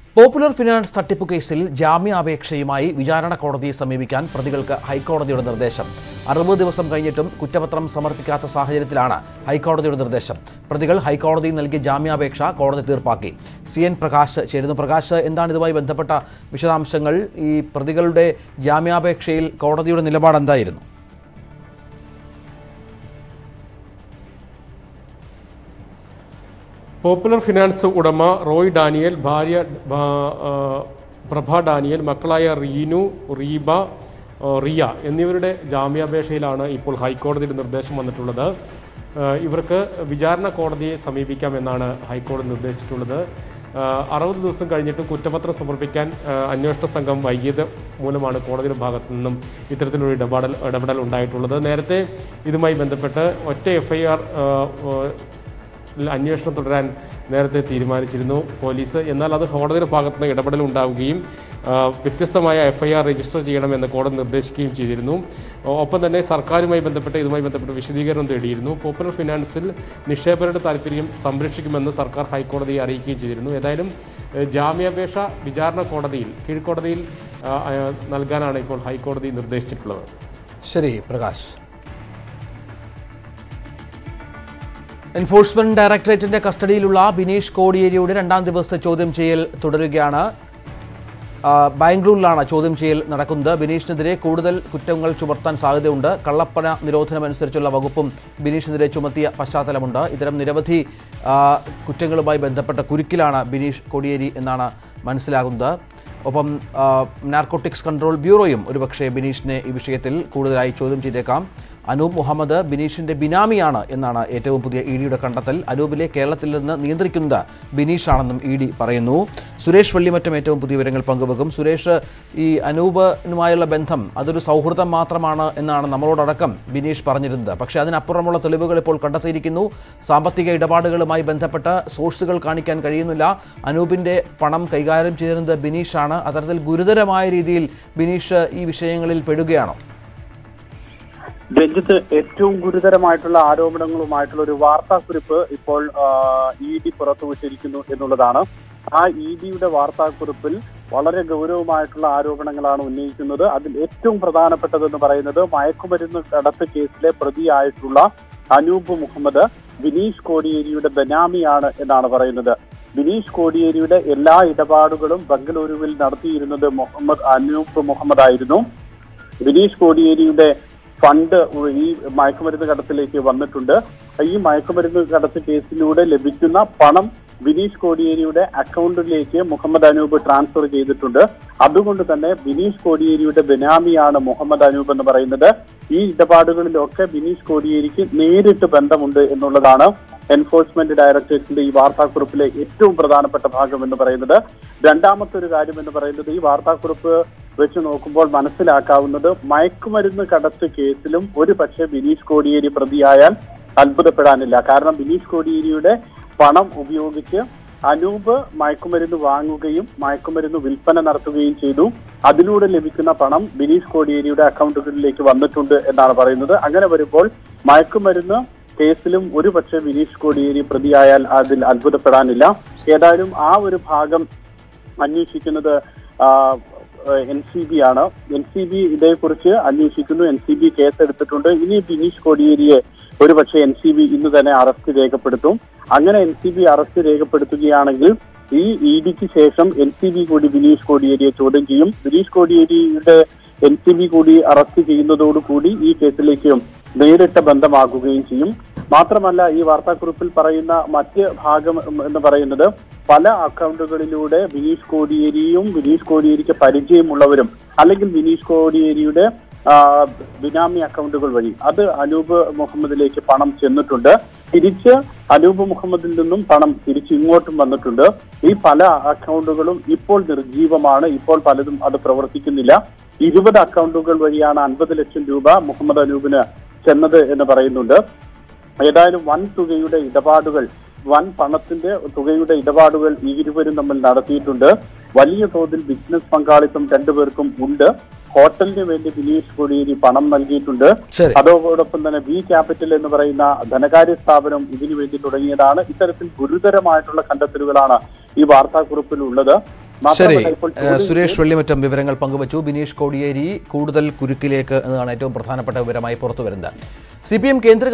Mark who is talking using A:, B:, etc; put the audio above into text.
A: popular finance തട്ടിപ്പ് കേസിൽ ജാമ്യാപേക്ഷയുമായി വിചാരണ കോടതിയെ സമീപിക്കാൻ പ്രതികൾക്ക് ഹൈക്കോടതിയുടെ നിർദ്ദേശം അറുപത് ദിവസം കഴിഞ്ഞിട്ടും കുറ്റപത്രം സമർപ്പിക്കാത്ത സാഹചര്യത്തിലാണ് ഹൈക്കോടതിയുടെ നിർദ്ദേശം പ്രതികൾ ഹൈക്കോടതിയിൽ നൽകിയ ജാമ്യാപേക്ഷ കോടതി തീർപ്പാക്കി സി എൻ പ്രകാശ് ചേരുന്നു പ്രകാശ് എന്താണ് ഇതുമായി ബന്ധപ്പെട്ട വിശദാംശങ്ങൾ ഈ പ്രതികളുടെ ജാമ്യാപേക്ഷയിൽ കോടതിയുടെ നിലപാട് എന്തായിരുന്നു
B: പോപ്പുലർ ഫിനാൻസ് ഉടമ റോയ് ഡാനിയൽ ഭാര്യ ഭാ- ആ, പ്രഭ ഡാനിയൽ മക്കളായ റീനു റീബ ആ, റിയ എന്നിവരുടെ ജാമ്യാപേക്ഷയിലാണ് ഇപ്പോൾ ഹൈക്കോടതിയുടെ നിർദ്ദേശം വന്നിട്ടുള്ളത് ആ, ഇവർക്ക് വിചാരണ കോടതിയെ സമീപിക്കാമെന്നാണ് ഹൈക്കോടതി നിർദ്ദേശിച്ചിട്ടുള്ളത് ആ, അറുപത് ദിവസം കഴിഞ്ഞിട്ടും കുറ്റപത്രം സമർപ്പിക്കാൻ ആ, അന്വേഷണ സംഘം വൈകിയത് മൂലമാണ് കോടതിയുടെ ഭാഗത്തു നിന്നും ഇത്തരത്തിലൊരു ഇടപെടൽ ഇടപെടൽ ഉണ്ടായിട്ടുള്ളത് നേരത്തെ ഇതുമായി ബന്ധപ്പെട്ട് ഒറ്റ എഫ് ഐ ആർ അന്വേഷണം തുടരാൻ നേരത്തെ തീരുമാനിച്ചിരുന്നു പോലീസ് എന്നാൽ അത് കോടതിയുടെ ഭാഗത്ത് നിന്ന് ഇടപെടൽ ഉണ്ടാവുകയും ആ, വ്യത്യസ്തമായ എഫ് ഐ ആർ രജിസ്റ്റർ ചെയ്യണമെന്ന് കോടതി നിർദ്ദേശിക്കുകയും ചെയ്തിരുന്നു ഒപ്പം തന്നെ സർക്കാരുമായി ബന്ധപ്പെട്ട് ഇതുമായി ബന്ധപ്പെട്ട് വിശദീകരണം തേടിയിരുന്നു പോപ്പുലർ ഫിനാൻസിൽ നിക്ഷേപകരുടെ താല്പര്യം സംരക്ഷിക്കുമെന്ന് സർക്കാർ ഹൈക്കോടതിയെ അറിയിക്കുകയും ചെയ്തിരുന്നു ഏതായാലും ഏഹ്, ജാമ്യാപേക്ഷ വിചാരണ കോടതിയിൽ കീഴ്ക്കോടതിയിൽ ആ, ആ, നൽകാനാണ് ഇപ്പോൾ ഹൈക്കോടതി നിർദ്ദേശിച്ചിട്ടുള്ളത്
A: ശരി പ്രകാശ് എൻഫോഴ്സ്മെന്റ് ഡയറക്ടറേറ്റിന്റെ കസ്റ്റഡിയിലുള്ള ബിനീഷ് കോടിയേരിയുടെ രണ്ടാം ദിവസത്തെ ചോദ്യം ചെയ്യൽ തുടരുകയാണ് ആ, ബാംഗ്ലൂരിലാണ് ചോദ്യം ചെയ്യൽ നടക്കുന്നത് ബിനീഷിനെതിരെ കൂടുതൽ കുറ്റങ്ങൾ ചുമർത്താൻ സാധ്യതയുണ്ട് കള്ളപ്പണ നിരോധനമനുസരിച്ചുള്ള വകുപ്പും ബിനീഷിനെതിരെ ചുമത്തിയ പശ്ചാത്തലമുണ്ട് ഇത്തരം നിരവധി ആ, കുറ്റങ്ങളുമായി ബന്ധപ്പെട്ട കുരുക്കിലാണ് ബിനീഷ് കോടിയേരി എന്നാണ് മനസ്സിലാകുന്നത് ഒപ്പം ആ, നാർക്കോട്ടിക്സ് കൺട്രോൾ ബ്യൂറോയും ഒരുപക്ഷെ ബിനീഷിനെ ഈ വിഷയത്തിൽ കൂടുതലായി ചോദ്യം ചെയ്തേക്കാം അനൂപ് മുഹമ്മദ് ബിനീഷിന്റെ ബിനാമിയാണ് എന്നാണ് ഏറ്റവും പുതിയ ഇ ഡിയുടെ കണ്ടെത്തൽ അനൂപിലെ കേരളത്തിൽ നിന്ന് നിയന്ത്രിക്കുന്നത് ബിനീഷാണെന്നും ഇ ഡി പറയുന്നു സുരേഷ് വള്ളിമറ്റം ഏറ്റവും പുതിയ വിവരങ്ങൾ പങ്കുവെക്കും സുരേഷ് ഈ അനൂപിനുമായുള്ള ബന്ധം അതൊരു സൗഹൃദം മാത്രമാണ് എന്നാണ് നമ്മളോടടക്കം ബിനീഷ് പറഞ്ഞിരുന്നത് പക്ഷേ അതിനപ്പുറമുള്ള തെളിവുകൾ ഇപ്പോൾ കണ്ടെത്തിയിരിക്കുന്നു സാമ്പത്തിക ഇടപാടുകളുമായി ബന്ധപ്പെട്ട സോഴ്സുകൾ കാണിക്കാൻ കഴിയുന്നില്ല അനൂപിന്റെ പണം കൈകാര്യം ചെയ്യുന്നത് ബിനീഷാണ് അത്തരത്തിൽ ഗുരുതരമായ രീതിയിൽ ബിനീഷ് ഈ വിഷയങ്ങളിൽ പെടുകയാണോ
C: രഞ്ജിത്ത് ഏറ്റവും ഗുരുതരമായിട്ടുള്ള ആരോപണങ്ങളുമായിട്ടുള്ള ഒരു വാർത്താക്കുറിപ്പ് ഇപ്പോൾ ഇ ഡി പുറത്തുവിട്ടിരിക്കുന്നു എന്നുള്ളതാണ് ആ ഇ ഡിയുടെ വാർത്താക്കുറിപ്പിൽ വളരെ ഗൗരവമായിട്ടുള്ള ആരോപണങ്ങളാണ് ഉന്നയിക്കുന്നത് അതിൽ ഏറ്റവും പ്രധാനപ്പെട്ടതെന്ന് പറയുന്നത് മയക്കുമരുന്ന് കടത്ത് കേസിലെ പ്രതിയായിട്ടുള്ള അനൂപ് മുഹമ്മദ് ബിനീഷ് കോടിയേരിയുടെ ബനാമിയാണ് എന്നാണ് പറയുന്നത് ബിനീഷ് കോടിയേരിയുടെ എല്ലാ ഇടപാടുകളും ബംഗളൂരുവിൽ നടത്തിയിരുന്നത് മുഹമ്മദ് അനൂപ് മുഹമ്മദ് ആയിരുന്നു ബിനീഷ് കോടിയേരിയുടെ ഫണ്ട് ഈ മയക്കുമരുന്ന് കടത്തിലേക്ക് വന്നിട്ടുണ്ട് ഈ മയക്കുമരുന്ന് കടത്ത് കേസിലൂടെ ലഭിക്കുന്ന പണം ബിനീഷ് കോടിയേരിയുടെ അക്കൗണ്ടിലേക്ക് മുഹമ്മദ് അനൂപ് ട്രാൻസ്ഫർ ചെയ്തിട്ടുണ്ട് അതുകൊണ്ട് തന്നെ ബിനീഷ് കോടിയേരിയുടെ ബിനാമിയാണ് മുഹമ്മദ് അനൂപ് എന്ന് പറയുന്നത് ഈ ഇടപാടുകളിലൊക്കെ ബിനീഷ് കോടിയേരിക്ക് നേരിട്ട് ബന്ധമുണ്ട് എന്നുള്ളതാണ് എൻഫോഴ്സ്മെന്റ് ഡയറക്ടറേറ്റിന്റെ ഈ വാർത്താക്കുറിപ്പിലെ ഏറ്റവും പ്രധാനപ്പെട്ട ഭാഗം എന്ന് പറയുന്നത് രണ്ടാമത്തെ ഒരു കാര്യം എന്ന് പറയുന്നത് ഈ വാർത്താക്കുറിപ്പ് വെച്ച് നോക്കുമ്പോൾ മനസ്സിലാക്കാവുന്നത് മയക്കുമരുന്ന് കടത്ത് കേസിലും ഒരു പക്ഷേ ബിനീഷ് കോടിയേരി പ്രതിയായാൽ അത്ഭുതപ്പെടാനില്ല കാരണം ബിനീഷ് കോടിയേരിയുടെ പണം ഉപയോഗിച്ച് അനൂപ് മയക്കുമരുന്ന് വാങ്ങുകയും മയക്കുമരുന്ന് വിൽപ്പന നടത്തുകയും ചെയ്തു അതിലൂടെ ലഭിക്കുന്ന പണം ബിനീഷ് കോടിയേരിയുടെ അക്കൗണ്ടുകളിലേക്ക് വന്നിട്ടുണ്ട് എന്നാണ് പറയുന്നത് അങ്ങനെ വരുമ്പോൾ മയക്കുമരുന്ന് കേസിലും ഒരു പക്ഷേ ബിനീഷ് കോടിയേരി പ്രതിയായാൽ അതിൽ അത്ഭുതപ്പെടാനില്ല ഏതായാലും ആ ഒരു ഭാഗം അന്വേഷിക്കുന്നത് എൻ സി ബി ആണ് എൻ സി ബി ഇതേക്കുറിച്ച് അന്വേഷിക്കുന്നു എൻ സി ബി കേസെടുത്തിട്ടുണ്ട് ഇനി ബിനീഷ് കോടിയേരിയെ ഒരുപക്ഷെ എൻ സി ബി ഇന്ന് തന്നെ അറസ്റ്റ് രേഖപ്പെടുത്തും അങ്ങനെ എൻ സി ബി അറസ്റ്റ് രേഖപ്പെടുത്തുകയാണെങ്കിൽ ഈ ഇ ഡിക്ക് ശേഷം എൻ സി ബി കൂടി ബിനീഷ് കോടിയേരിയെ ചോദ്യം ചെയ്യും ബിനീഷ് കോടിയേരിയുടെ എൻ സി ബി കൂടി അറസ്റ്റ് ചെയ്യുന്നതോടുകൂടി ഈ കേസിലേക്ക് നേരിട്ട ബന്ധമാകുകയും ചെയ്യും മാത്രമല്ല ഈ വാർത്താക്കുറിപ്പിൽ പറയുന്ന മറ്റ് ഭാഗം എന്ന് പറയുന്നത് പല അക്കൗണ്ടുകളിലൂടെ ബിനീഷ് കോടിയേരിയും ബിനീഷ് കോടിയേരിക്ക് പരിചയമുള്ളവരും അല്ലെങ്കിൽ ബിനീഷ് കോടിയേരിയുടെ ആ, ബിനാമി അക്കൗണ്ടുകൾ വഴി അത് അനൂപ് മുഹമ്മദിലേക്ക് പണം ചെന്നിട്ടുണ്ട് തിരിച്ച് അനൂപ് മുഹമ്മദിൽ നിന്നും പണം തിരിച്ച് ഇങ്ങോട്ടും വന്നിട്ടുണ്ട് ഈ പല അക്കൗണ്ടുകളും ഇപ്പോൾ നിർജീവമാണ് ഇപ്പോൾ പലതും അത് പ്രവർത്തിക്കുന്നില്ല ഇരുപത് അക്കൗണ്ടുകൾ വഴിയാണ് അൻപത് ലക്ഷം രൂപ മുഹമ്മദ് അനൂപിന് ചെന്നത് എന്ന് പറയുന്നുണ്ട് ഏതായാലും വൻ തുകയുടെ ഇടപാടുകൾ വൻ പണത്തിന്റെ തുകയുടെ ഇടപാടുകൾ ഈ ഇരുവരും തമ്മിൽ നടത്തിയിട്ടുണ്ട് വലിയ തോതിൽ ബിസിനസ് പങ്കാളിത്തം രണ്ടുപേർക്കും ഉണ്ട് ഹോട്ടലിന് വേണ്ടി ബിനീഷ് കോടിയേരി പണം നൽകിയിട്ടുണ്ട്
A: ശരി
C: അതോടൊപ്പം തന്നെ ബി ക്യാപിറ്റൽ എന്ന് പറയുന്ന ധനകാര്യ സ്ഥാപനം ഇതിനു വേണ്ടി തുടങ്ങിയതാണ് ഇത്തരത്തിൽ ഗുരുതരമായിട്ടുള്ള കണ്ടെത്തലുകളാണ് ഈ വാർത്താക്കുറിപ്പിൽ ഉള്ളത്
A: ശരി
C: മാത്രമല്ല ഇപ്പോൾ
A: ഏഹ്, സുരേഷ് വെള്ളിമറ്റം വിവരങ്ങൾ പങ്കുവച്ചു ബിനീഷ് കോടിയേരി കൂടുതൽ കുരുക്കിലേക്ക് എന്നതാണ് ഏറ്റവും പ്രധാനപ്പെട്ട വിവരമായി പുറത്തു വരുന്നത് സി പി എം കേന്ദ്ര